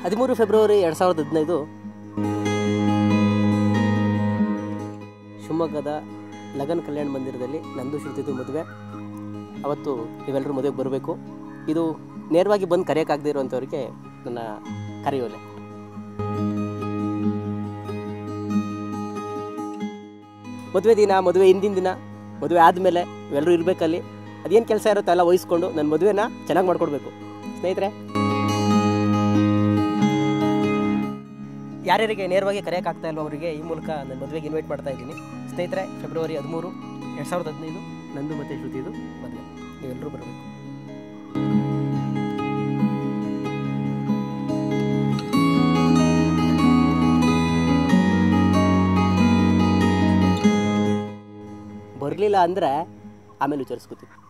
ಹದಿಮೂರು ಫೆಬ್ರವರಿ ಎರಡು ಸಾವಿರದ ಹದಿನೈದು ಶಿವಮೊಗ್ಗದ ಲಗನ್ ಕಲ್ಯಾಣ ಮಂದಿರದಲ್ಲಿ ನಂದು ಶ್ರುತಿದು ಮದುವೆ ಅವತ್ತು ನೀವೆಲ್ಲರೂ ಮದುವೆಗೆ ಬರಬೇಕು ಇದು ನೇರವಾಗಿ ಬಂದು ಕರೆಯೋಕ್ಕಾಗದೇ ಇರುವಂಥವ್ರಿಗೆ ನನ್ನ ಕರೆಯೋಲೆ ಮದುವೆ ದಿನ ಮದುವೆ ಹಿಂದಿನ ದಿನ ಮದುವೆ ಆದಮೇಲೆ ಇವೆಲ್ಲರೂ ಇರಬೇಕಲ್ಲಿ ಅದೇನು ಕೆಲಸ ಇರುತ್ತೋ ಎಲ್ಲ ವಹಿಸ್ಕೊಂಡು ನನ್ನ ಮದುವೆನ ಚೆನ್ನಾಗಿ ಮಾಡ್ಕೊಡ್ಬೇಕು ಸ್ನೇಹಿತರೆ ಯಾರ್ಯಾರಿಗೆ ನೇರವಾಗಿ ಕರೆಯೋಕ್ಕಾಗ್ತಾ ಇಲ್ವೋ ಅವರಿಗೆ ಈ ಮೂಲಕ ನನ್ನ ಮದುವೆಗೆ ಇನ್ವೈಟ್ ಮಾಡ್ತಾ ಇದ್ದೀನಿ ಸ್ನೇಹಿತರೆ ಫೆಬ್ರವರಿ ಹದಿಮೂರು ಎರಡು ಸಾವಿರದ ಹದಿನೈದು ನಂದು ಮತ್ತು ಶ್ರುತಿದು ಮದುವೆ ನೀವೆಲ್ಲರೂ ಬರಬೇಕು ಬರಲಿಲ್ಲ ಅಂದರೆ ಆಮೇಲೆ ವಿಚಾರಿಸ್ಕೊತೀನಿ